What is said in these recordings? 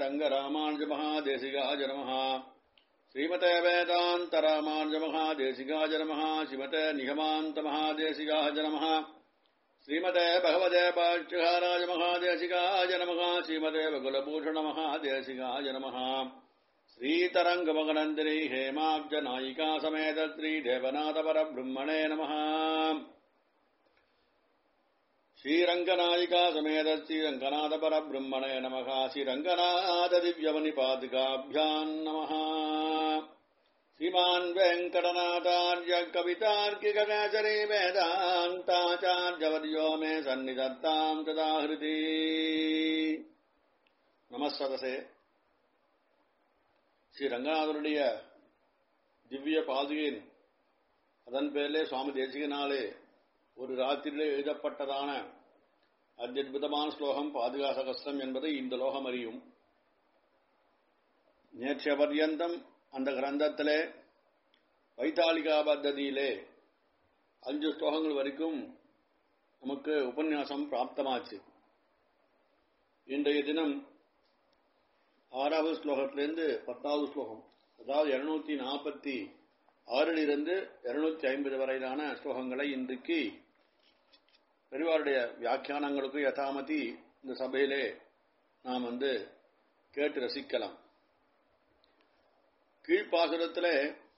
ரங்கராமானுஜ மகாதேசிகாஜ நமः ஸ்ரீமதே வேதாந்த ராமானுஜ மகாதேசிகாஜ நமः ஸ்ரீமதே நிகமாந்த மகாதேசிகாஜ நமः ஸ்ரீமதே பகவதே பாட்சிகாராஜ மகாதேசிகாஜ நமः ஸ்ரீமதே வகுலபூஷண மகாதேசிகாஜ நமः श्रीतरङ्गमगनन्दिनी हेमाब्जनायिका समेत श्रीदेवनाथपरब्रह्मणे नमः श्रीरङ्गनायिका समेत श्रीरङ्गनाथपरब्रह्मणे नमः श्रीरङ्गनाथदिव्यवनिपादिकाभ्याम् नमः श्रीमान् वेङ्कटनाथार्य कवितार्किककेसरी वेदान्ताचार्यवर्यो मे सन्निधत्ताम् तदा हृदि नमः सदसे ஸ்ரீ ரங்கநாதனுடைய திவ்ய பாதுகையின் அதன் பேரிலே சுவாமி தேசிகனாலே ஒரு ராத்திரியிலே எழுதப்பட்டதான அத்யுதமான ஸ்லோகம் பாதுகா சகஸ்திரம் என்பதை இந்த லோகம் அறியும் நேற்றைய பர்யந்தம் அந்த கிரந்தத்திலே வைத்தாளிகா பத்ததியிலே அஞ்சு ஸ்லோகங்கள் வரைக்கும் நமக்கு உபன்யாசம் பிராப்தமாச்சு இன்றைய தினம் ஆறாவது ஸ்லோகத்திலிருந்து பத்தாவது ஸ்லோகம் அதாவது இருநூத்தி நாற்பத்தி ஆறிலிருந்து இருநூத்தி ஐம்பது வரையிலான ஸ்லோகங்களை இன்றைக்கு பெரியவாருடைய வியாக்கியானங்களுக்கு யதாமதி இந்த சபையிலே நாம் வந்து கேட்டு ரசிக்கலாம் கீழ்ப்பாசுரத்தில்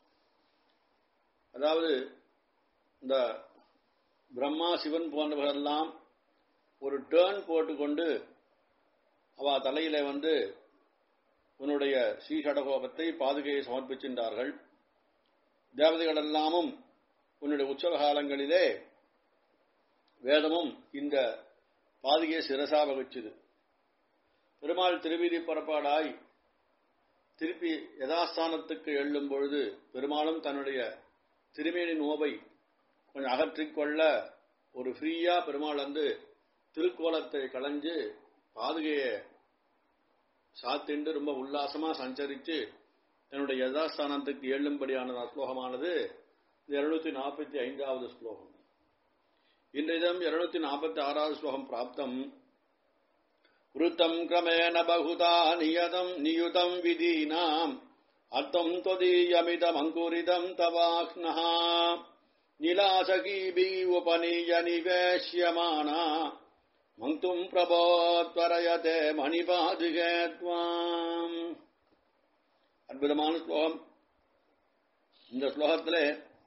அதாவது இந்த பிரம்மா சிவன் போன்றவர்களெல்லாம் ஒரு டேர்ன் போட்டுக்கொண்டு அவ தலையில வந்து உன்னுடைய ஸ்ரீஷடகோபத்தை பாதுகையை சமர்ப்பிக்கின்றார்கள் தேவதைகள் எல்லாமும் உன்னுடைய உற்சவ காலங்களிலே வேதமும் இந்த பாதுகையை சிரசா வகிச்சுது பெருமாள் திருவீதி புறப்பாடாய் திருப்பி யதாஸ்தானத்துக்கு எழும் பொழுது பெருமாளும் தன்னுடைய திருமேனி நோவை கொஞ்சம் அகற்றிக்கொள்ள ஒரு ஃப்ரீயா பெருமாள் வந்து திருக்கோலத்தை களைஞ்சு பாதுகையை சாத்திண்டு ரொம்ப உல்லாசமா சஞ்சரித்து தன்னுடைய யதாஸ்தானத்துக்கு எழும்படியான ஸ்லோகமானது இந்த இருநூத்தி நாற்பத்தி ஐந்தாவது ஸ்லோகம் இன்றைய தினம் இருநூத்தி நாற்பத்தி ஆறாவது ஸ்லோகம் பிராப்தம் விருத்தம் கிரமேண பகுதா நியதம் நியுதம் விதீனாம் அர்த்தம் தொதீயமிதம் அங்குரிதம் தவாக்னஹா நிலாசகீபி உபநீய நிவேஷ்யமானா மங்தும் பிரபோத்வரயதே மணிபாதுகே துவாம் அற்புதமான ஸ்லோகம் இந்த ஸ்லோகத்தில்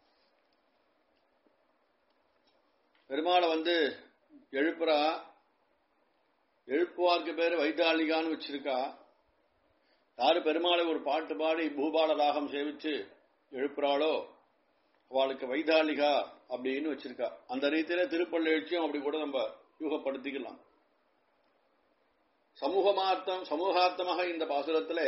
பெருமாளை வந்து எழுப்புறா எழுப்புவார்க்கு பேர் வைத்தாளிகான்னு வச்சிருக்கா யாரு பெருமாளை ஒரு பாட்டு பாடி பூபால ராகம் சேவிச்சு எழுப்புறாளோ அவளுக்கு வைத்தாளிகா அப்படின்னு வச்சிருக்கா அந்த ரீதியில திருப்பள்ளி எழுச்சியும் அப்படி கூட நம்ம யூகப்படுத்திக்கலாம் சமூகமார்த்தம் சமூகார்த்தமாக இந்த பாசுரத்தில்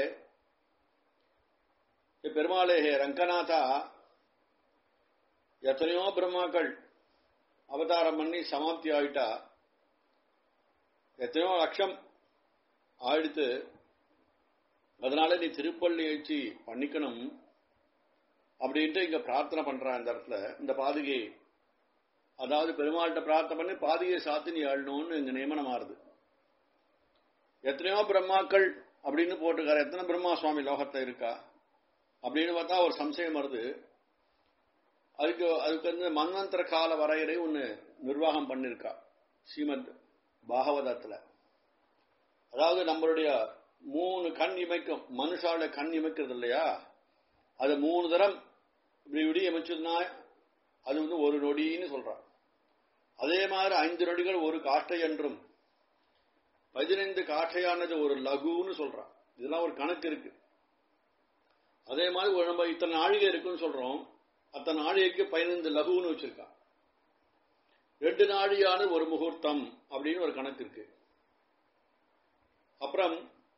பெருமாளே ரங்கநாதா எத்தனையோ பிரம்மாக்கள் அவதாரம் பண்ணி சமாப்தி ஆயிட்டா எத்தனையோ லட்சம் ஆயிடுத்து அதனால நீ திருப்பள்ளி எழுச்சி பண்ணிக்கணும் அப்படின்ட்டு இங்க பிரார்த்தனை பண்றான் இந்த இடத்துல இந்த பாதுகை அதாவது பெருமாள்கிட்ட பிரார்த்தனை பண்ணி பாதியை சாத்தி நீ ஆளணும்னு இங்க நியமனம் ஆறுது எத்தனையோ பிரம்மாக்கள் அப்படின்னு போட்டுக்கார எத்தனை பிரம்மா சுவாமி லோகத்துல இருக்கா அப்படின்னு பார்த்தா ஒரு சம்சயம் வருது அதுக்கு அதுக்கு வந்து மன்வந்திர கால வரையறை ஒன்று நிர்வாகம் பண்ணிருக்கா ஸ்ரீமத் பாகவதத்துல அதாவது நம்மளுடைய மூணு கண் இமைக்கும் மனுஷாவோட கண் இமைக்கிறது இல்லையா அது மூணு தரம் இப்படி இப்படி இமைச்சதுன்னா அது வந்து ஒரு நொடின்னு சொல்றான் அதே மாதிரி ஐந்து நொடிகள் ஒரு காற்றை என்றும் பதினைந்து காற்றையானது ஒரு லகுன்னு சொல்றான் இதெல்லாம் ஒரு கணக்கு இருக்கு அதே மாதிரி ஒரு நம்ம இத்தனை நாழிகை இருக்குன்னு சொல்றோம் அத்தனை நாழிகைக்கு பதினைந்து லகுன்னு வச்சிருக்கான் ரெண்டு நாழியான ஒரு முகூர்த்தம் அப்படின்னு ஒரு கணக்கு இருக்கு அப்புறம்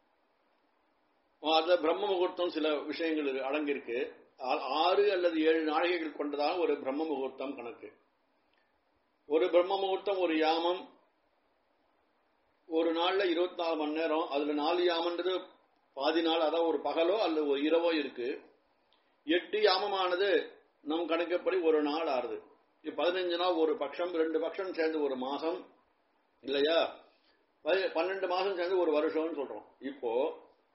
அது பிரம்ம முகூர்த்தம் சில விஷயங்கள் அடங்கியிருக்கு ஆறு அல்லது ஏழு நாழிகைகள் கொண்டதாக ஒரு பிரம்ம முகூர்த்தம் கணக்கு ஒரு பிரம்ம முகூர்த்தம் ஒரு யாமம் ஒரு நாள்ல இருபத்தி நாலு மணி நேரம் அதுல நாலு யாமன்றது பாதி நாள் அதாவது ஒரு பகலோ அல்லது ஒரு இரவோ இருக்கு எட்டு யாமமானது நம் கணக்கப்படி ஒரு நாள் ஆறுது பதினஞ்சு நாள் ஒரு பட்சம் ரெண்டு பட்சம் சேர்ந்து ஒரு மாசம் இல்லையா பன்னெண்டு மாசம் சேர்ந்து ஒரு வருஷம்னு சொல்றோம் இப்போ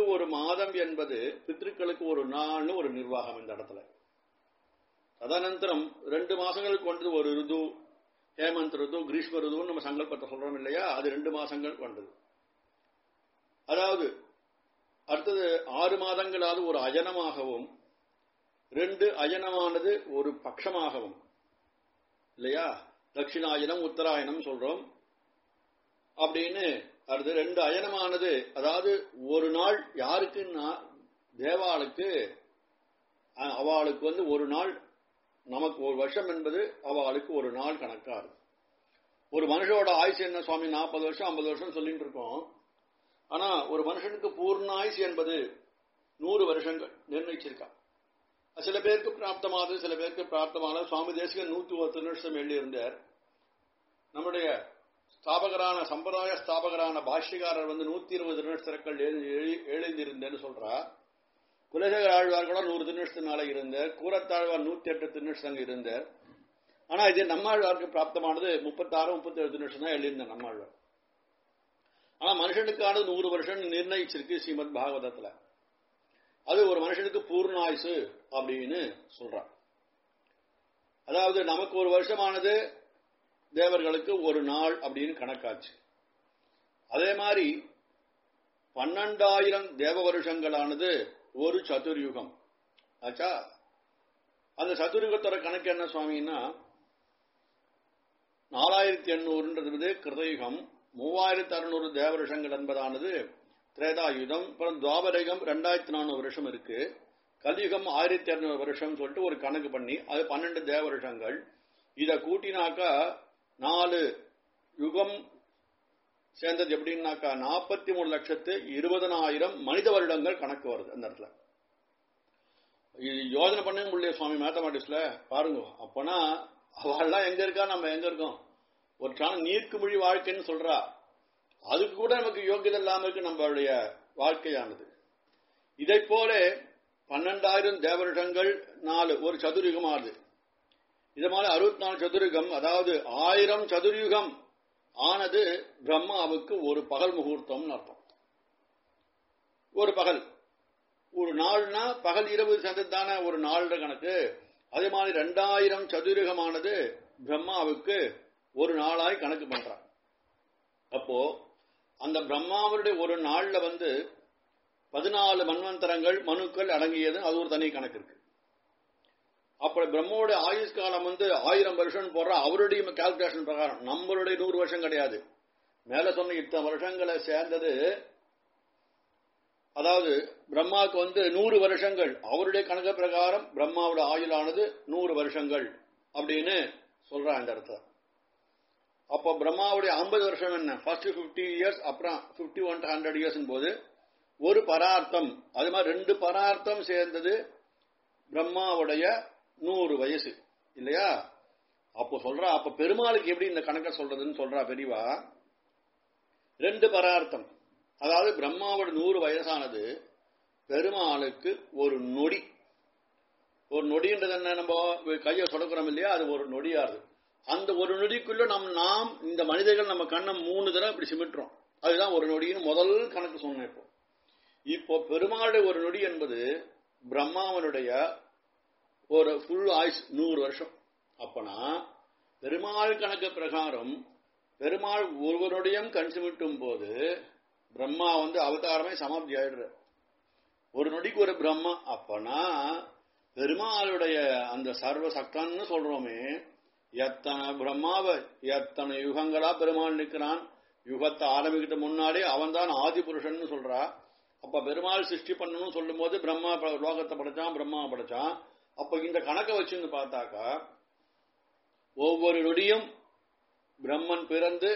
ஒரு மாதம் என்பது பித்ருக்களுக்கு ஒரு நாள்னு ஒரு நிர்வாகம் இந்த இடத்துல ததனந்தரம் ரெண்டு மாசங்கள் கொண்டது ஒரு ருது ஹேமந்த் ருது கிரீஷ்ம ருதுன்னு நம்ம சங்கல்பத்தை சொல்றோம் இல்லையா அது ரெண்டு மாசங்கள் கொண்டது அதாவது அடுத்தது ஆறு மாதங்களாவது ஒரு அயனமாகவும் ரெண்டு அயனமானது ஒரு பட்சமாகவும் இல்லையா தட்சிணாயனம் உத்தராயணம் சொல்றோம் அப்படின்னு அடுத்து ரெண்டு அயனமானது அதாவது ஒரு நாள் யாருக்குன்னா தேவாளுக்கு அஹ், அவளுக்கு வந்து ஒரு நாள் நமக்கு ஒரு வருஷம் என்பது அவளுக்கு ஒரு நாள் கணக்காது ஒரு மனுஷோட ஆயுசு என்ன சுவாமி நாற்பது வருஷம் ஐம்பது வருஷம் சொல்லிட்டு இருக்கோம் ஆனா ஒரு மனுஷனுக்கு பூர்ண ஆயுசு என்பது நூறு வருஷங்கள் நிர்ணயிச்சிருக்கா சில பேருக்கு பிராப்தமானது சில பேருக்கு பிராப்தமான சுவாமி தேசிகன் நூத்தி ஒருத்தர் நிமிஷம் எழுதியிருந்தார் நம்முடைய ஸ்தாபகரான சம்பிரதாய ஸ்தாபகரான பாஷ்யக்காரர் வந்து நூத்தி இருபது திருநட்சத்திரங்கள் எழுதியிருந்தேன்னு சொல்றா குலசேகர ஆழ்வார் கூட நூறு திருநட்சத்தினால இருந்தார் கூரத்தாழ்வார் நூத்தி எட்டு திருநட்சத்தங்க இருந்தார் ஆனா இது நம்மாழ்வாருக்கு பிராப்தமானது முப்பத்தாறு முப்பத்தி ஏழு திருநட்சம் தான் எழுதியிருந்தேன் நம்மாழ்வார் ஆனா மனுஷனுக்கானது நூறு வருஷம் நிர்ணயிச்சிருக்கு ஸ்ரீமத் பாகவதத்துல அது ஒரு மனுஷனுக்கு பூர்ணாயுசு அப்படின்னு சொல்றான் அதாவது நமக்கு ஒரு வருஷமானது தேவர்களுக்கு ஒரு நாள் அப்படின்னு கணக்காச்சு அதே மாதிரி பன்னெண்டாயிரம் தேவ வருஷங்களானது ஒரு சதுர்யுகம் ஆச்சா அந்த சதுர்யுகத்தோட கணக்கு என்ன சுவாமின்னா நாலாயிரத்தி எண்ணூறுன்றது கிருதயுகம் மூவாயிரத்தி அறுநூறு தேவ வருஷங்கள் என்பதானது திரேதாயுதம் அப்புறம் துவாபரயுகம் ரெண்டாயிரத்தி நானூறு வருஷம் இருக்கு கலியுகம் ஆயிரத்தி இருநூறு வருஷம் சொல்லிட்டு ஒரு கணக்கு பண்ணி அது பன்னெண்டு தேவ வருஷங்கள் இதை கூட்டினாக்கா நாலு யுகம் சேர்ந்தது எப்படின்னாக்கா நாற்பத்தி மூணு லட்சத்து இருபதனாயிரம் மனித வருடங்கள் கணக்கு வருது அந்த இடத்துல இது யோஜனை பண்ணவே முடியல சுவாமி மேத்தமெட்டிக்ஸ்ல பாருங்க அப்பனா அவள்லாம் எங்க இருக்கா நம்ம எங்க இருக்கோம் ஒரு ட்ரான நீர்க்கு மொழி வாழ்க்கைன்னு சொல்றா அதுக்கு கூட நமக்கு யோகியதை இல்லாம இருக்கு நம்மளுடைய வாழ்க்கையானது இதை போல பன்னெண்டாயிரம் தேவருடங்கள் நாலு ஒரு சதுர்யுகம் ஆகுது இது மாதிரி அறுபத்தி நாலு சதுர்யுகம் அதாவது ஆயிரம் சதுர்யுகம் ஆனது பிரம்மாவுக்கு ஒரு பகல் முகூர்த்தம்னு அர்த்தம் ஒரு பகல் ஒரு நாள்னா பகல் இரவு சேர்ந்ததுதானே ஒரு நாள் கணக்கு அதே மாதிரி ரெண்டாயிரம் சதுரகமானது பிரம்மாவுக்கு ஒரு நாளாய் கணக்கு பண்றான் அப்போ அந்த பிரம்மாவுடைய ஒரு நாள்ல வந்து பதினாலு மன்வந்தரங்கள் மனுக்கள் அடங்கியது அது ஒரு தனி கணக்கு இருக்கு அப்ப பிரம்மோட ஆயுஷ் காலம் வந்து ஆயிரம் வருஷம் போடுற அவருடைய கால்குலேஷன் பிரகாரம் நம்மளுடைய நூறு வருஷம் கிடையாது மேல சொன்ன இத்தனை வருஷங்களை சேர்ந்தது அதாவது பிரம்மாவுக்கு வந்து நூறு வருஷங்கள் அவருடைய கணக்கு பிரகாரம் பிரம்மாவோட ஆயுளானது நூறு வருஷங்கள் அப்படின்னு சொல்றான் இந்த இடத்துல அப்போ பிரம்மாவுடைய ஐம்பது வருஷம் என்ன ஃபர்ஸ்ட் பிப்டி இயர்ஸ் அப்புறம் பிப்டி ஒன் ஹண்ட்ரட் இயர்ஸ் போது ஒரு பரார்த்தம் அது மாதிரி ரெண்டு பரார்த்தம் சேர்ந்தது பிரம்மாவுடைய நூறு வயசு இல்லையா அப்போ சொல்றா அப்ப பெருமாளுக்கு எப்படி இந்த கணக்க சொல்றதுன்னு சொல்றா பெரியவா ரெண்டு பரார்த்தம் அதாவது பிரம்மாவோட நூறு வயசானது பெருமாளுக்கு ஒரு நொடி ஒரு நொடின்றது என்ன நம்ம கையை சொடக்கிறோம் இல்லையா அது ஒரு நொடியாரு அந்த ஒரு நொடிக்குள்ள நம் நாம் இந்த மனிதர்கள் நம்ம கண்ணை மூணு தடவை இப்படி சிமிட்டுறோம் அதுதான் ஒரு நொடின்னு முதல் கணக்கு சொன்னேன் இப்போ இப்போ பெருமாளுடைய ஒரு நொடி என்பது பிரம்மாவனுடைய ஒரு ஃபுல் ஆயுஸ் நூறு வருஷம் அப்பனா பெருமாள் கணக்கு பிரகாரம் பெருமாள் ஒருவருடையும் கண் சிமிட்டும் போது பிரம்மா வந்து அவதாரமே சமாப்தி ஆயிடுற ஒரு நொடிக்கு ஒரு பிரம்மா அப்பனா பெருமாளுடைய அந்த சர்வ சக்தான்னு சொல்றோமே எத்தனை பிரம்மாவை எத்தனை யுகங்களா பெருமாள் நிற்கிறான் யுகத்தை ஆரம்பிக்கிட்ட முன்னாடி அவன் தான் ஆதி புருஷன் சொல்றா அப்ப பெருமாள் சிருஷ்டி பண்ணணும் சொல்லும் போது பிரம்மா லோகத்தை படைச்சான் பிரம்மா படைச்சான் அப்ப இந்த கணக்கை வச்சுன்னு பார்த்தாக்கா ஒவ்வொரு நொடியும் பிரம்மன் பிறந்து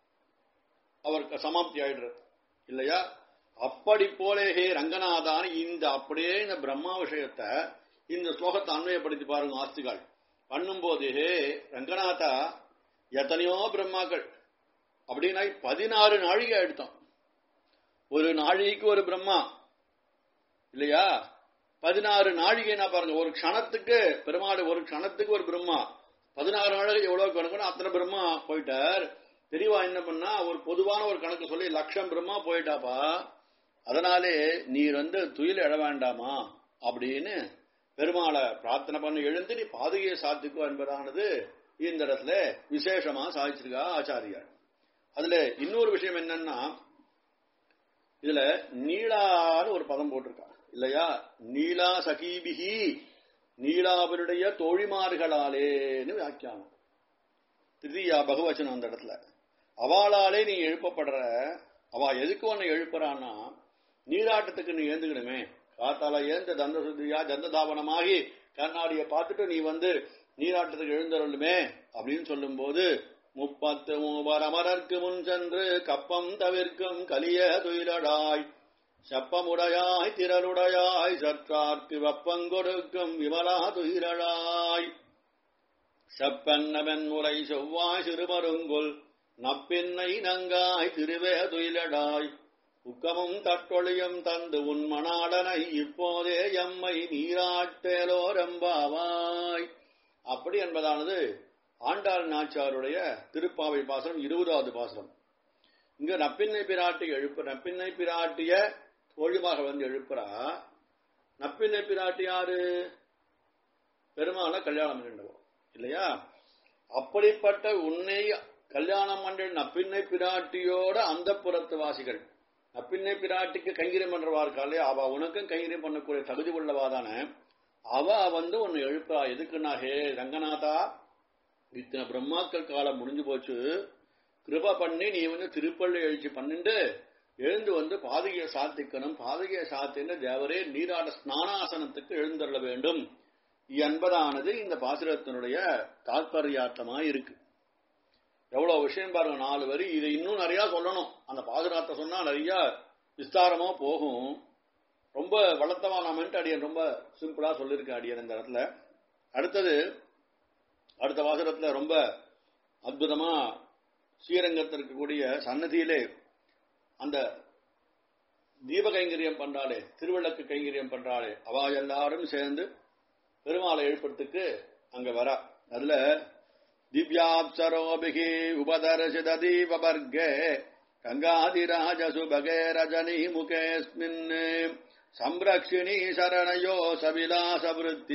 அவர் சமாப்தி ஆயிடுறார் இல்லையா அப்படி போலே ஹே ரங்கநாதான் இந்த அப்படியே இந்த பிரம்மா விஷயத்தை இந்த ஸ்லோகத்தை அன்வயப்படுத்தி பாருங்க ஆஸ்திகால் பண்ணும்போது ஹே ரங்கநாதா எத்தனையோ பிரம்மாக்கள் அப்படின்னா பதினாறு நாழிகை எடுத்தோம் ஒரு நாழிகைக்கு ஒரு பிரம்மா இல்லையா பதினாறு நாழிகைனா பாருங்க ஒரு க்ஷணத்துக்கு பெருமாள் ஒரு க்ஷணத்துக்கு ஒரு பிரம்மா பதினாறு நாழிகை எவ்வளவு கணக்குன்னு அத்தனை பிரம்மா போயிட்டார் தெளிவா என்ன பண்ணா ஒரு பொதுவான ஒரு கணக்கு சொல்லி லட்சம் பிரம்மா போயிட்டாப்பா அதனாலே நீர் வந்து துயில் எழ வேண்டாமா அப்படின்னு பெருமாளை பிரார்த்தனை பண்ணி எழுந்து நீ பாதுகையை சாத்திக்கோ என்பதானது இந்த இடத்துல விசேஷமா சாதிச்சிருக்கா ஆச்சாரியார் அதுல இன்னொரு விஷயம் என்னன்னா இதுல நீளான்னு ஒரு பதம் போட்டிருக்கா இல்லையா நீலா சகீபிகி நீலாவருடைய தோழிமார்களாலேன்னு வியாக்கியானம் திருதியா பகவச்சனம் அந்த இடத்துல அவளாலே நீ எழுப்பப்படுற அவ எதுக்கு உன்னை எழுப்புறான்னா நீராட்டத்துக்கு நீ ஏந்துக்கணுமே காத்தால ஏந்த தந்த சுத்தியா தந்த தாபனமாகி கண்ணாடியை பார்த்துட்டு நீ வந்து நீராட்டத்துக்கு எழுந்தருளுமே அப்படின்னு சொல்லும்போது முப்பத்து மூவர் அமரர்க்கு முன் சென்று கப்பம் தவிர்க்கும் கலிய துயிலடாய் செப்பமுடையாய் திரளுடையாய் சற்றார்க்கு வெப்பங்கொடுக்கும் விமலா துயிரழாய் செப்பன்னவன் முறை செவ்வாய் சிறுமருங்குல் நப்பின்னை நங்காய் திருவே துயிலடாய் உக்கமும் தட்டொழியும் தந்து உன் மணாடனை இப்போதே எம்மை நீராட்டேலோரம்பாவாய் அப்படி என்பதானது ஆண்டாள் நாச்சாருடைய திருப்பாவை பாசனம் இருபதாவது பாசனம் இங்க நப்பின்னை பிராட்டி எழுப்பு நப்பின்னை பிராட்டிய தோழிமாக வந்து எழுப்புறா நப்பின்னை பிராட்டி யாரு பெருமான கல்யாணம் பண்ணிடுவோம் இல்லையா அப்படிப்பட்ட உன்னை கல்யாணம் பண்ற நப்பின்னை பிராட்டியோட அந்த புறத்து வாசிகள் நப்பின்னை பிராட்டிக்கு கைங்கரியம் பண்றவா இருக்கா இல்லையா அவ உனக்கும் கைங்கரியம் பண்ணக்கூடிய தகுதி உள்ளவாதான அவ வந்து உன்னை எழுப்புறா எதுக்குன்னா ஹே ரங்கநாதா இத்தனை பிரம்மாக்கள் காலம் முடிஞ்சு போச்சு கிருப பண்ணி நீ வந்து திருப்பள்ளி எழுச்சி பண்ணிட்டு எழுந்து வந்து பாதகையை சாத்திக்கணும் பாதகையை சாத்தின்னு தேவரே நீராட ஸ்நானாசனத்துக்கு எழுந்தருள வேண்டும் என்பதானது இந்த பாசுரத்தினுடைய தாற்பயார்த்தமா இருக்கு எவ்வளவு விஷயம் பாருங்க நாலு வரி இதை இன்னும் நிறைய சொல்லணும் அந்த பாசுரத்தை சொன்னா நிறைய விஸ்தாரமா போகும் ரொம்ப வளர்த்தவானமென்ட்டு அடியன் ரொம்ப சிம்பிளா சொல்லியிருக்கேன் அடியன் இந்த இடத்துல அடுத்தது அடுத்த வாசகத்துல ரொம்ப அற்புதமா ஸ்ரீரங்கத்தில் இருக்கக்கூடிய சன்னதியிலே அந்த தீப கைங்கரியம் பண்றாளே திருவிளக்கு கைங்கரியம் பண்றாளே அவ எல்லாரும் சேர்ந்து பெருமாளை எழுப்புறதுக்கு அங்க வரா அதுல திவ்யாப்சரோபிகி உபதர்சித தீபவர்கே கங்காதிராஜ சுபகே ரஜனி முகேஸ்மின் சம்ரக்ஷிணி சரணயோ சவிலாச விருத்தி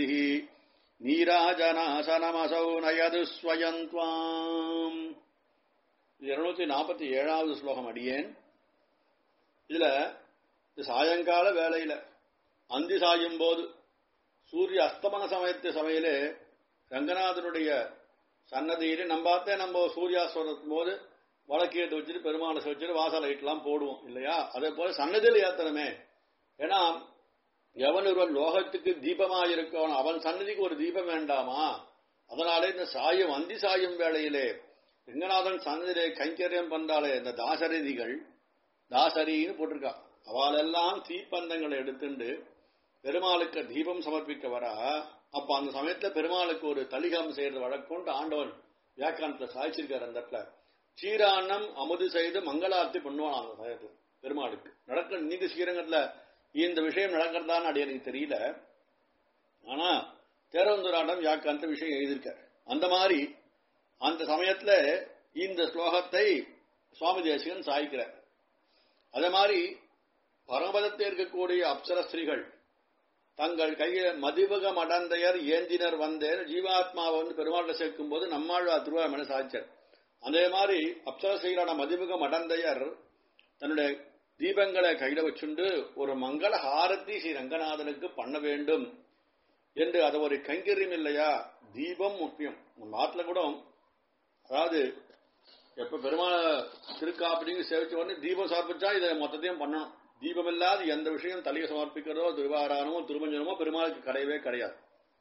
நீராஜனாசனமசௌ நயது ஸ்வயந்த்வாம் இருநூத்தி நாற்பத்தி ஏழாவது ஸ்லோகம் அடியேன் இதுல சாயங்கால வேளையில அந்தி சாயும் போது சூரிய அஸ்தமன சமயத்து சமையலே ரங்கநாதனுடைய சன்னதியில நம்ம பார்த்தே நம்ம சூரியாஸ்வரத்தும் போது வழக்கேட்டு வச்சுட்டு பெருமாளை வச்சுட்டு வாசல் லைட்லாம் போடுவோம் இல்லையா அதே போல சன்னதியில் ஏத்தனமே ஏன்னா எவன் ஒருவன் லோகத்துக்கு தீபமா இருக்கவன் அவன் சன்னதிக்கு ஒரு தீபம் வேண்டாமா அதனாலே இந்த சாயம் அந்தி சாயும் வேளையிலே ரங்கநாதன் சன்னதியிலே கைங்கரியம் பண்றாளே இந்த தாசரதிகள் தாசரின்னு போட்டிருக்கா அவளெல்லாம் தீப்பந்தங்களை எடுத்துண்டு பெருமாளுக்கு தீபம் சமர்ப்பிக்க வரா அப்ப அந்த சமயத்துல பெருமாளுக்கு ஒரு தலிகம் செய்யறது வழக்கொண்டு ஆண்டவன் வியாக்கியானத்துல சாய்ச்சிருக்காரு அந்த இடத்துல சீராண்ணம் அமுது செய்து மங்களார்த்தி பண்ணுவான் அந்த சமயத்துல பெருமாளுக்கு நடக்க நீங்க ஸ்ரீரங்கத்துல இந்த விஷயம் நடக்கிறதான்னு அடி எனக்கு தெரியல ஆனா தேரவந்தூராண்டம் வியாக்கியானத்த விஷயம் எழுதியிருக்காரு அந்த மாதிரி அந்த சமயத்துல இந்த ஸ்லோகத்தை சுவாமி தேசிகன் சாய்க்கிறார் அதே மாதிரி பரமபதத்தில் இருக்கக்கூடிய அப்சர ஸ்திரீகள் தங்கள் கையில் மதிவக மடந்தையர் ஏந்தினர் வந்தேன் ஜீவாத்மாவை வந்து பெருமாள்ல சேர்க்கும் போது நம்மாழ்வா திருவாமன சாய்ச்சர் அதே மாதிரி அப்சர ஸ்திரீகளான மதிவக மடந்தையர் தன்னுடைய தீபங்களை கையில வச்சுண்டு ஒரு மங்கள ஹாரதி ஸ்ரீ ரங்கநாதனுக்கு பண்ண வேண்டும் என்று அது ஒரு கைங்கரியம் இல்லையா தீபம் முக்கியம் நம்ம ஆத்துல கூட அதாவது எப்ப பெருமாள் திருக்காப்பிடிங்க சேவிச்ச உடனே தீபம் சமர்ப்பிச்சா இதை மொத்தத்தையும் பண்ணணும் தீபம் இல்லாத எந்த விஷயம் தலையை சமர்ப்பிக்கிறதோ திருவாரானமோ திருமஞ்சனமோ பெருமாளுக்கு கிடையவே கிடையாது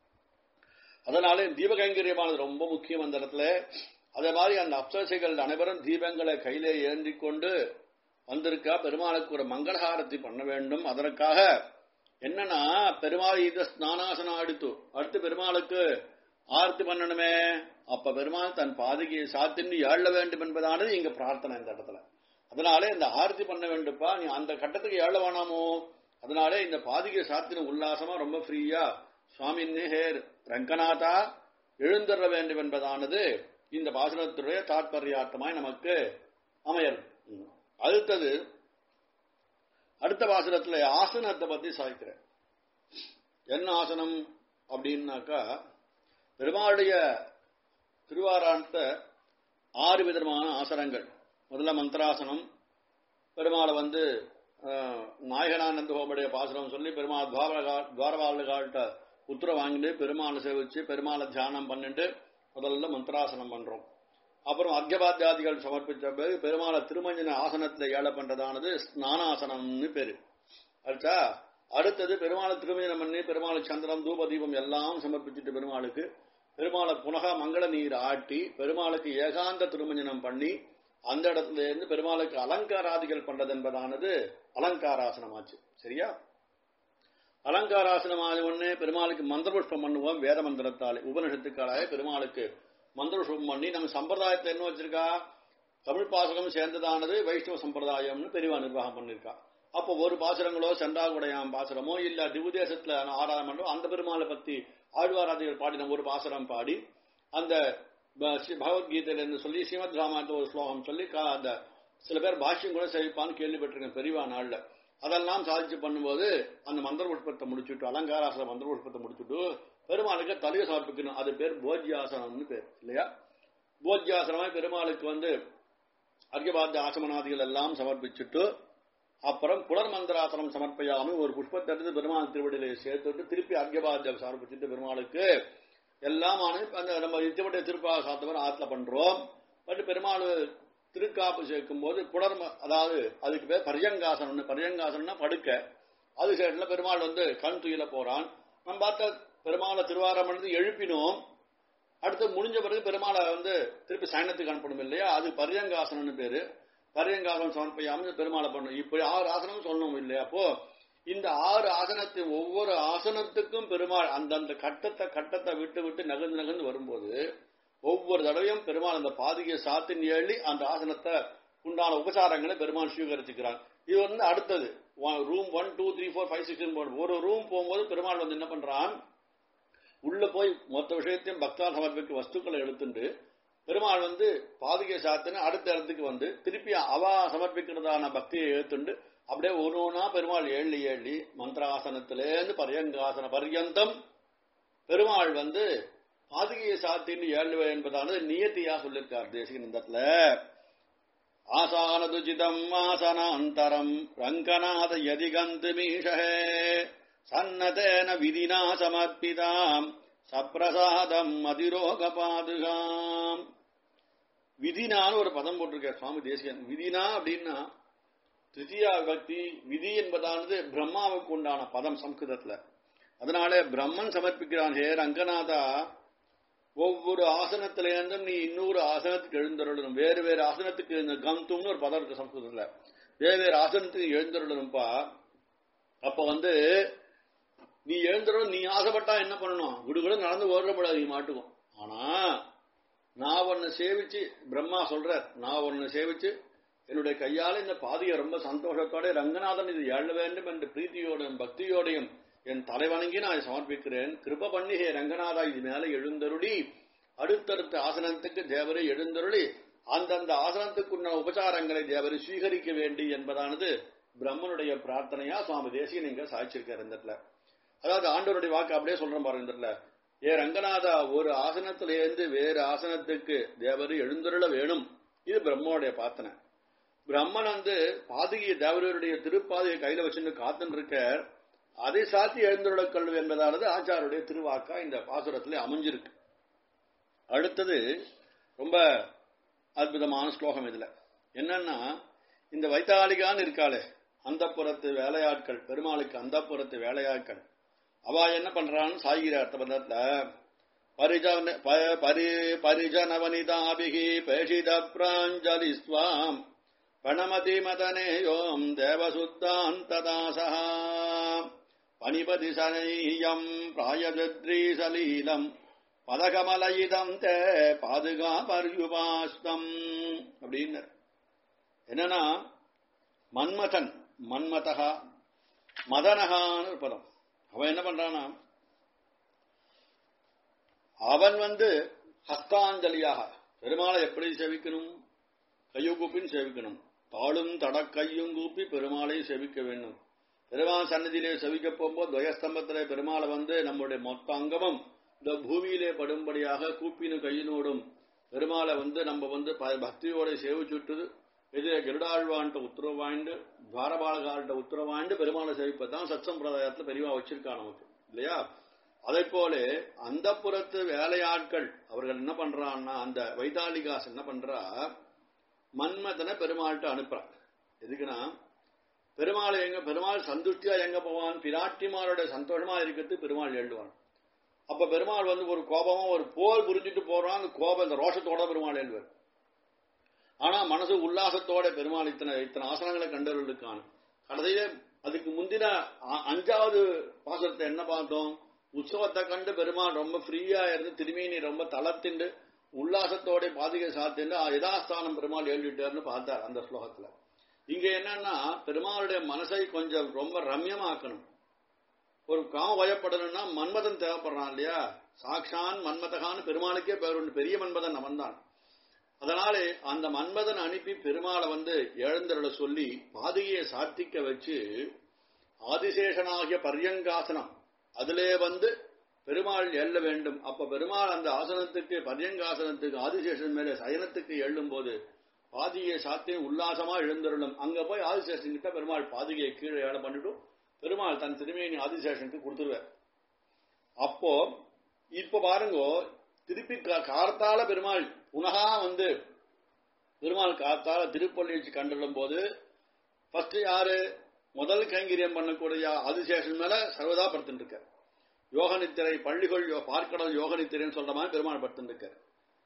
அதனால தீப கைங்கரியமானது ரொம்ப முக்கியம் அந்த இடத்துல அதே மாதிரி அந்த அப்சரசிகள் அனைவரும் தீபங்களை கையிலே ஏந்தி கொண்டு வந்திருக்கா பெருமாளுக்கு ஒரு மங்களஹாரத்தி பண்ண வேண்டும் அதற்காக என்னன்னா பெருமாள் இந்த ஸ்நானாசனம் அடுத்து அடுத்து பெருமாளுக்கு ஆர்த்தி பண்ணணுமே அப்ப பெருமாள் தன் பாதகையை சாத்தின்னு ஏழ வேண்டும் என்பதானது இங்க பிரார்த்தனை இந்த இடத்துல அதனாலே இந்த ஆர்த்தி பண்ண வேண்டுப்பா நீ அந்த கட்டத்துக்கு ஏழ வேணாமோ அதனாலே இந்த பாதிகை சாத்தின உல்லாசமா ரொம்ப ஃப்ரீயா சுவாமி ஹேர் ரங்கநாதா எழுந்தர வேண்டும் என்பதானது இந்த பாசனத்துடைய தாற்பயார்த்தமாய் நமக்கு அமையறது அடுத்தது அடுத்த வாசனத்துல ஆசனத்தை பத்தி சாய்க்கிறேன் என்ன ஆசனம் அப்படின்னாக்கா பெருமாளுடைய திருவாராணத்தை ஆறு விதமான ஆசனங்கள் முதல்ல மந்திராசனம் பெருமாளை வந்து நாயகனானந்த ஹோமுடைய பாசனம் சொல்லி பெருமாள் துவாரவாளுகால்கிட்ட உத்தரவு வாங்கிட்டு பெருமாளை சேவிச்சு பெருமாளை தியானம் பண்ணிட்டு முதல்ல மந்திராசனம் பண்றோம் அப்புறம் அர்க்கபாத்தியாதிகள் சமர்ப்பித்த பிறகு பெருமாளை திருமஞ்சன ஆசனத்தில் ஏழை பண்றதானது ஸ்நானாசனம்னு பேரு அடுத்தா அடுத்தது பெருமாளை திருமஞ்சனம் பண்ணி பெருமாளை சந்திரம் தூப தீபம் எல்லாம் சமர்ப்பிச்சுட்டு பெருமாளுக்கு பெருமாளை புனக மங்கள நீர் ஆட்டி பெருமாளுக்கு ஏகாந்த திருமஞ்சனம் பண்ணி அந்த இடத்துல இருந்து பெருமாளுக்கு அலங்காராதிகள் பண்றது என்பதானது அலங்காராசனமாச்சு சரியா அலங்காராசனமான உடனே பெருமாளுக்கு மந்திரபுஷ்பம் பண்ணுவோம் வேத மந்திரத்தாலே உபனிஷத்துக்காலே பெருமாளுக்கு மந்திரபுஷ்பம் பண்ணி நம்ம சம்பிரதாயத்தை என்ன வச்சிருக்கா தமிழ் பாசகம் சேர்ந்ததானது வைஷ்ணவ சம்பிரதாயம்னு பெரியவா நிர்வாகம் பண்ணிருக்கா அப்போ ஒரு பாசுரங்களோ சென்றாகுடையாம் பாசுரமோ இல்ல திவுதேசத்துல ஆராதனை பண்றோம் அந்த பெருமாளை பத்தி ஆழ்வாராதிகள் பாடின ஒரு பாசுரம் பாடி அந்த பகவத்கீதையில இருந்து சொல்லி ஸ்ரீமத் ராமாயணத்தை ஒரு ஸ்லோகம் சொல்லி அந்த சில பேர் பாஷ்யம் கூட சேவிப்பான்னு கேள்விப்பட்டிருக்கேன் பெரியவா நாள்ல அதெல்லாம் சாதிச்சு பண்ணும்போது அந்த மந்திர புஷ்பத்தை முடிச்சுட்டு அலங்காராசன மந்திர புஷ்பத்தை முடிச்சுட்டு பெருமாளுக்கு தலையை சமர்ப்பிக்கணும் அது பேர் போஜ்யாசனம்னு பேர் இல்லையா போஜ்யாசனமா பெருமாளுக்கு வந்து அர்க்கபாத்திய ஆசமனாதிகள் எல்லாம் சமர்ப்பிச்சுட்டு அப்புறம் புலர் மந்திராசனம் சமர்ப்பையாம ஒரு புஷ்பத்தை எடுத்து பெருமாள் திருவடியில சேர்த்துட்டு திருப்பி அர்க்கபாத்தியம் சமர்ப்பிச்சுட்டு பெருமாளுக்கு எல்லாம் அந்த நம்ம இத்தவடைய திருப்பாக சாத்தவர் ஆத்துல பண்றோம் பட் பெருமாள் திருக்காப்பு சேர்க்கும் போது புலர் அதாவது அதுக்கு பேர் பரியங்காசனம் பரியங்காசனம்னா படுக்க அது சைடுல பெருமாள் வந்து கண் துயில போறான் நம்ம பார்த்த பெருமாளை திருவாரம் பண்ணி எழுப்பினோம் அடுத்து முடிஞ்ச பிறகு பெருமாளை வந்து திருப்பி சயனத்துக்கு அனுப்பணும் இல்லையா அது பரியங்காசனம்னு பேரு பரியங்காசனம் சமர்ப்பையாம பெருமாளை பண்ணும் இப்படி ஆறு ஆசனம் சொல்லணும் இல்லையா அப்போ இந்த ஆறு ஆசனத்தை ஒவ்வொரு ஆசனத்துக்கும் பெருமாள் அந்தந்த கட்டத்தை கட்டத்தை விட்டு விட்டு நகர்ந்து நகர்ந்து வரும்போது ஒவ்வொரு தடவையும் பெருமாள் அந்த பாதிகை சாத்தின் ஏழி அந்த ஆசனத்தை உண்டான உபசாரங்களை பெருமாள் சுவீகரிச்சுக்கிறான் இது வந்து அடுத்தது room one two three four five six ஒரு ரூம் போகும்போது பெருமாள் வந்து என்ன பண்றான் உள்ள போய் மொத்த விஷயத்தையும் பக்தால் சமர்ப்பிக்க வஸ்துக்களை எடுத்துட்டு பெருமாள் வந்து பாதுகை சாத்தின அடுத்த இடத்துக்கு வந்து திருப்பி அவா சமர்ப்பிக்கிறதான பக்தியை ஏத்துண்டு அப்படியே ஒரு ஒன்றா பெருமாள் ஏழி ஏழி மந்திராசனத்திலேருந்து பரியங்காசன பர்யந்தம் பெருமாள் வந்து பாதுகையை சாத்தின்னு ஏழுவே என்பதானது நியத்தியா சொல்லியிருக்கார் தேசிகன் இந்த இடத்துல ஆசானதுஜிதம் ஆசனாந்தரம் ரங்கநாத யதிகந்து மீஷே சன்னதேன விதினா சமர்ப்பிதாம் சப்பிரசாதம் அதிரோக பாதுகாம் விதினான்னு ஒரு பதம் போட்டிருக்க சுவாமி தேசியன் விதினா அப்படின்னா திருத்தியா விபக்தி விதி என்பதானது பிரம்மாவுக்கு உண்டான பதம் சம்ஸ்கிருதத்துல அதனால பிரம்மன் சமர்ப்பிக்கிறான் ஹே ரங்கநாதா ஒவ்வொரு ஆசனத்திலேருந்தும் நீ இன்னொரு ஆசனத்துக்கு எழுந்தருளணும் வேறு வேறு ஆசனத்துக்கு இந்த கந்தும்னு ஒரு பதம் இருக்கு சம்ஸ்கிருதத்துல வேறு வேறு ஆசனத்துக்கு எழுந்தருளணும்ப்பா அப்ப வந்து நீ எழுந்துடும் நீ ஆசைப்பட்டா என்ன பண்ணணும் விடுவிட நடந்து ஓடுற முடியாது நீ மாட்டுக்கும் ஆனா நான் உன்னை சேவிச்சு பிரம்மா சொல்ற நான் உன்னை சேவிச்சு என்னுடைய கையால இந்த பாதியை ரொம்ப சந்தோஷத்தோட ரங்கநாதன் இது எழ வேண்டும் என்ற பிரீத்தியோடும் பக்தியோடையும் என் தலைவணங்கி நான் சமர்ப்பிக்கிறேன் கிருப பண்ணி ஹே ரங்கநாதா இது மேல எழுந்தருளி அடுத்தடுத்த ஆசனத்துக்கு தேவரை எழுந்தருளி அந்தந்த ஆசனத்துக்குள்ள உபச்சாரங்களை தேவரை சுவீகரிக்க வேண்டி என்பதானது பிரம்மனுடைய பிரார்த்தனையா சுவாமி தேசிய நீங்க சாய்ச்சிருக்காரு இந்த இடத்துல அதாவது ஆண்டவருடைய வாக்கு அப்படியே சொல்றேன் பாருங்க இந்த இடத்துல ஏ ரங்கநாதா ஒரு ஆசனத்திலிருந்து வேறு ஆசனத்துக்கு தேவரு எழுந்தருள வேணும் இது பிரம்மனுடைய பிரார்த்தனை பிரம்மன் வந்து பாதகிய தேவருடைய திருப்பாதையை கையில வச்சுட்டு காத்துன்னு இருக்க அதை சாத்தி எழுந்தருள கல்வி என்பதானது ஆச்சாருடைய திருவாக்கா இந்த பாசுரத்திலே அமைஞ்சிருக்கு அடுத்தது ரொம்ப அற்புதமான ஸ்லோகம் இதுல என்னன்னா இந்த வைத்தாளிகான்னு இருக்காளே அந்த புறத்து வேலையாட்கள் பெருமாளுக்கு அந்த புறத்து வேலையாட்கள் அவ என்ன பண்றான்னு சாகிற அர்த்த பதத்துல பரிஜன பரி பரிஜனவனிதாபிகி பேஷித பிராஞ்சலி ஸ்வாம் பணமதி மதனேயோம் தேவசுத்தாந்ததாசா பணிபதி சனையம் பிராயஜத்ரீசலீலம் பதகமலயிதம் தே பாதுகா பர்யுபாஸ்தம் அப்படின்னு என்னன்னா மன்மதன் மன்மதகா மதனகான்னு ஒரு பதம் அவன் என்ன பண்றானா அவன் வந்து ஹஸ்தாஞ்சலியாக பெருமாளை எப்படி சேவிக்கணும் கையுகுப்பின் சேவிக்கணும் தாளும் தடக்கையும் கூப்பி பெருமாளை செவிக்க வேண்டும் பெருமாள் சன்னதியிலே செவிக்க போகும்போது துவயஸ்தம்பத்திலே பெருமாளை வந்து நம்முடைய மொத்த அங்கமும் இந்த பூமியிலே படும்படியாக கூப்பினு கையினோடும் பெருமாளை வந்து நம்ம வந்து ப- பக்தியோட சேவிச்சுட்டு எதிரே கருடாழ்வான்ட்ட உத்தரவு வாங்கிட்டு துவாரபாலகார்ட்ட உத்தரவு வாங்கிட்டு பெருமாளை சேவிப்பதான் சத் சம்பிரதாயத்துல பெரியவா வச்சிருக்கா நமக்கு இல்லையா அதே போல அந்த புறத்து வேலையாட்கள் அவர்கள் என்ன பண்றான்னா அந்த வைதாலிகாஸ் என்ன பண்றா மன்மதனை பெருமாள்கிட்ட அனுப்புறான் எதுக்குன்னா பெருமாள் எங்க பெருமாள் சந்துஷ்டியா எங்க போவான் பிராட்டிமாரோட சந்தோஷமா இருக்கிறது பெருமாள் எழுதுவான் அப்ப பெருமாள் வந்து ஒரு கோபமா ஒரு போர் புரிஞ்சுட்டு போறான் அந்த கோபம் இந்த ரோஷத்தோட பெருமாள் எழுதுவார் ஆனா மனசு உல்லாசத்தோட பெருமாள் இத்தனை இத்தனை ஆசனங்களை கண்டவர்களுக்கான கடைசியில அதுக்கு முந்தின அ- அஞ்சாவது பாசத்தை என்ன பார்த்தோம் உற்சவத்தை கண்டு பெருமாள் ரொம்ப ஃப்ரீயா இருந்து திருமேனி ரொம்ப தளர்த்திண்டு உல்லாசத்தோட பாதிகை சாத்திண்டு யதாஸ்தானம் பெருமாள் எழுதிட்டாருன்னு பார்த்தார் அந்த ஸ்லோகத்துல இங்க என்னன்னா பெருமாளுடைய மனசை கொஞ்சம் ரொம்ப ரம்யமாக்கணும் ஒரு காம பயப்படணும்னா மன்மதன் தேவைப்படுறான் இல்லையா சாக்ஷான் மன்மதகான்னு பெருமாளுக்கே பேர் உண்டு பெரிய மன்மதன் அவன் தான் அதனாலே அந்த மன்மதன் அனுப்பி பெருமாளை வந்து எழுந்தருள சொல்லி பாதிகையை சாத்திக்க வச்சு ஆதிசேஷனாகிய பர்யங்காசனம் அதிலே வந்து பெருமாள் எழ வேண்டும் அப்ப பெருமாள் அந்த ஆசனத்துக்கு பர்யங்காசனத்துக்கு ஆதிசேஷன் மேலே சயனத்துக்கு எள்ளும் போது பாதிகையை சாத்தி உல்லாசமா எழுந்தருளும் அங்க போய் ஆதிசேஷன் கிட்ட பெருமாள் பாதிகையை கீழே ஏழை பண்ணிட்டு பெருமாள் தன் திருமேனி ஆதிசேஷனுக்கு கொடுத்துருவார் அப்போ இப்ப பாருங்க திருப்பி கா- கார்த்தால பெருமாள் புனகா வந்து பெருமாள் கார்த்தால திருப்பள்ளி வச்சு கண்டுள்ளும் போது ஃபர்ஸ்ட் யாரு முதல் கைங்கரியம் பண்ணக்கூடிய ஆதிசேஷன் மேல சர்வதா படுத்துட்டு இருக்கார் யோக நித்திரை பள்ளிகள் யோ- பார்க்கடல் யோக நித்திரைன்னு சொல்ற மாதிரி பெருமாள் படுத்துட்டு இருக்கார்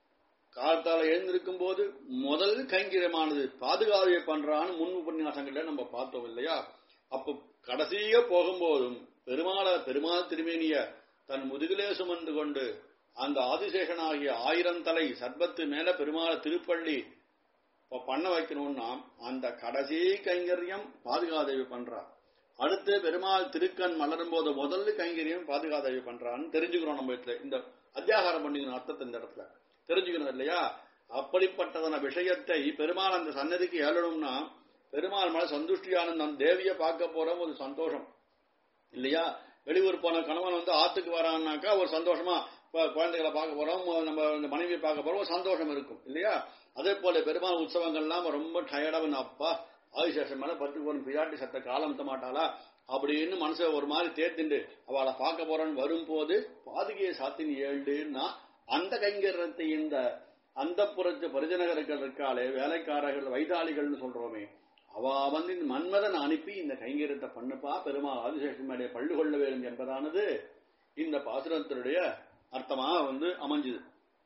காலத்தால எழுந்திருக்கும் போது முதல் கைங்கரியமானது பாதுகாவலை பண்றான்னு முன் உபன்யாசங்கள்ல நம்ம பார்த்தோம் இல்லையா அப்போ கடைசியா போகும்போதும் பெருமாள பெருமாள் திருமேனிய தன் முதுகிலே சுமந்து கொண்டு அந்த ஆதிசேஷனாகிய ஆயிரம் தலை சர்பத்து மேல பெருமாள் திருப்பள்ளி இப்ப பண்ண வைக்கணும்னா அந்த கடைசி கைங்கரியம் பாதுகாதேவி பண்றா அடுத்து பெருமாள் திருக்கண் மலரும் போது முதல்ல கைங்கரியம் பாதுகாதேவி பண்றான்னு தெரிஞ்சுக்கிறோம் நம்ம இதுல இந்த அத்தியாகாரம் பண்ணிக்கணும் அர்த்தத்தை இந்த இடத்துல தெரிஞ்சுக்கணும் இல்லையா அப்படிப்பட்டதான விஷயத்தை பெருமாள் அந்த சன்னதிக்கு ஏழணும்னா பெருமாள் மேல சந்துஷ்டியான நம் தேவியை பார்க்க போறோம் ஒரு சந்தோஷம் இல்லையா வெளியூர் போன கணவன் வந்து ஆத்துக்கு வரான்னாக்கா ஒரு சந்தோஷமா இப்ப குழந்தைகளை பார்க்க போறோம் நம்ம இந்த மனைவியை பார்க்க போறோம் ஒரு சந்தோஷம் இருக்கும் இல்லையா அதே போல பெருமாள் உற்சவங்கள்லாம் ரொம்ப டயர்டா வந்து அப்பா ஆதிசேஷன் மேல பத்து போன பிராட்டி சத்த காலம் மாட்டாளா அப்படின்னு மனசை ஒரு மாதிரி தேர்த்துண்டு அவளை பார்க்க போறேன்னு வரும்போது பாதுகையை சாத்தின் ஏழுன்னா அந்த கைங்கரத்தை இந்த அந்த புறத்து பரிஜனகர்கள் இருக்காளே வேலைக்காரர்கள் வைதாளிகள்னு சொல்றோமே அவ வந்து இந்த மன்மதன் அனுப்பி இந்த கைங்கரியத்தை பண்ணுப்பா பெருமாள் ஆதிசேஷன் மேலே பள்ளு கொள்ள வேண்டும் என்பதானது இந்த பாசுரத்தினுடைய அர்த்தமா வந்து அமைஞ்சுது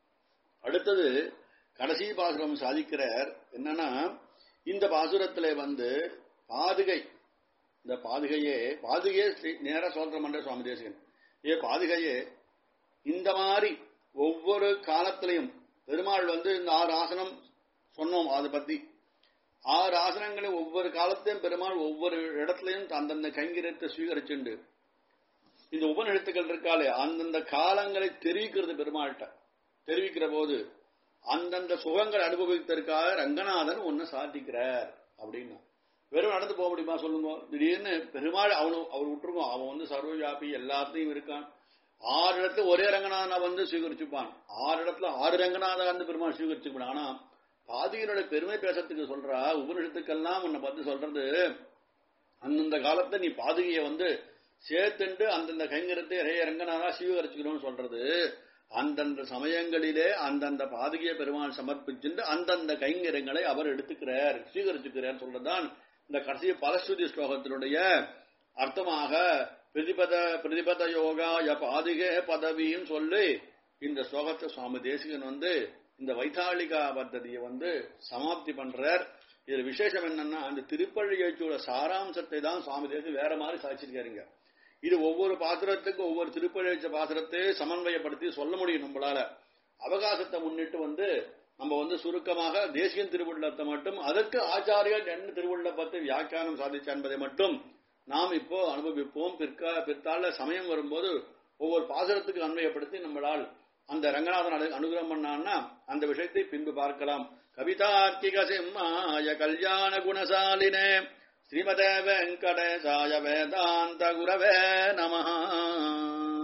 அடுத்தது கடைசி பாசுரம் சாதிக்கிறார் என்னன்னா இந்த பாசுரத்திலே வந்து பாதுகை இந்த பாதுகையே பாதுகையே ஸ்ரீ- நேரா சொல்ற மன்ற சுவாமி தேசிகன் ஏ பாதுகையே இந்த மாதிரி ஒவ்வொரு காலத்திலையும் பெருமாள் வந்து இந்த ஆறு ஆசனம் சொன்னோம் அதை பத்தி ஆறு ஆசனங்களை ஒவ்வொரு காலத்தையும் பெருமாள் ஒவ்வொரு இடத்துலயும் அந்தந்த கைங்கரியத்தை சுவீகரிச்சுண்டு இந்த உபநிடத்துக்கள் இருக்காளே அந்தந்த காலங்களை தெரிவிக்கிறது பெருமாள்கிட்ட தெரிவிக்கிற போது அந்தந்த சுகங்களை அனுபவித்ததற்காக ரங்கநாதன் ஒன்னு சாதிக்கிறார் அப்படின்னா வெறும் நடந்து போக முடியுமா சொல்லுங்க திடீர்னு பெருமாள் அவனு அவர் விட்டுருக்கோம் அவன் வந்து சர்வவியாபி எல்லாத்தையும் இருக்கான் ஆறு இடத்துல ஒரே ரங்கநாதனை வந்து சுவீகரிச்சுப்பான் ஆறு இடத்துல ஆறு ரங்கநாதன் வந்து பெருமாள் சுவீகரிச்சுப்பான் ஆனா பாதியினுடைய பெருமை பேசறதுக்கு சொல்றா உபனிஷத்துக்கெல்லாம் உன்னை பத்தி சொல்றது அந்தந்த காலத்தை நீ பாதுகையை வந்து சேர்த்துண்டு அந்தந்த கைங்கரத்தை ரே ரங்கநாதா சுவீகரிச்சுக்கணும்னு சொல்றது அந்தந்த சமயங்களிலே அந்தந்த பாதுகையை பெருமாள் சமர்ப்பிச்சுட்டு அந்தந்த கைங்கரங்களை அவர் எடுத்துக்கிறார் சுவீகரிச்சுக்கிறார் சொல்றதுதான் இந்த கடைசி பலஸ்ருதி ஸ்லோகத்தினுடைய அர்த்தமாக பிரதிபத பிரதிபத யோகா ய பாதிகே பதவின்னு சொல்லி இந்த ஸ்லோகத்தை சுவாமி தேசிகன் வந்து இந்த வைத்தாளிகா பத்ததியை வந்து சமாப்தி பண்றார் இதுல விசேஷம் என்னன்னா அந்த திருப்பள்ளி எழுச்சியோட சாராம்சத்தை தான் சுவாமி தேசி வேற மாதிரி சாதிச்சிருக்காருங்க இது ஒவ்வொரு பாத்திரத்துக்கும் ஒவ்வொரு திருப்பழிச்ச பாத்திரத்தை சமன்வயப்படுத்தி சொல்ல முடியும் நம்மளால அவகாசத்தை முன்னிட்டு வந்து நம்ம வந்து சுருக்கமாக தேசிய திருவுள்ளத்தை மட்டும் அதற்கு ஆச்சாரியர் என்ன திருவுள்ளப்பத்தை வியாக்கியானம் சாதிச்ச என்பதை மட்டும் நாம் இப்போ அனுபவிப்போம் பிற்கா பிற்கால சமயம் வரும்போது ஒவ்வொரு பாசுரத்துக்கு அன்வயப்படுத்தி நம்மளால் அந்த ரங்கநாதன் அனு- அனுகிரகம் பண்ணான்னா அந்த விஷயத்தை பின்பு பார்க்கலாம் கவிதார்க்கிக சிம்மாய கல்யாண குணசாலினே ஸ்ரீமதே வெங்கடேசாய வேதாந்த குரவே நமஹ